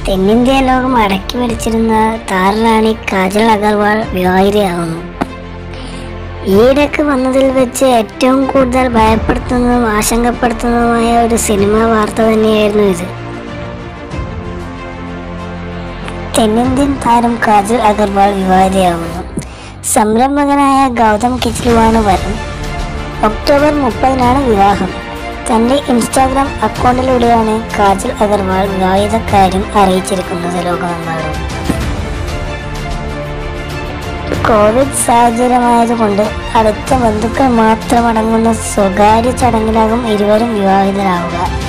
തെന്നിന്ത്യ ലോകം അടക്കി ഭരിച്ചിരുന്ന താരറാണി കാജൽ അഗർവാൾ വിവാഹിതയാകുന്നു ഈയിടക്ക് വന്നതിൽ വെച്ച് ഏറ്റവും കൂടുതൽ ഭയപ്പെടുത്തുന്നതും ആശങ്കപ്പെടുത്തുന്നതുമായ ഒരു സിനിമാ വാർത്ത തന്നെയായിരുന്നു ഇത് തെന്നിന്ത്യൻ താരം കാജൽ അഗർവാൾ വിവാഹിതയാകുന്നു സംരംഭകനായ ഗൗതം കിച്ലുവാണ് വരൻ ഒക്ടോബർ മുപ്പതിനാണ് വിവാഹം തന്റെ ഇൻസ്റ്റാഗ്രാം അക്കൗണ്ടിലൂടെയാണ് കാജൽ അഗർവാൾ വിവാഹിത കാര്യം അറിയിച്ചിരിക്കുന്നത് ലോകമെമ്പാടും കോവിഡ് സാഹചര്യമായതുകൊണ്ട് അടുത്ത ബന്ധുക്കൾ മാത്രമടങ്ങുന്ന സ്വകാര്യ ചടങ്ങിലാകും ഇരുവരും വിവാഹിതരാവുക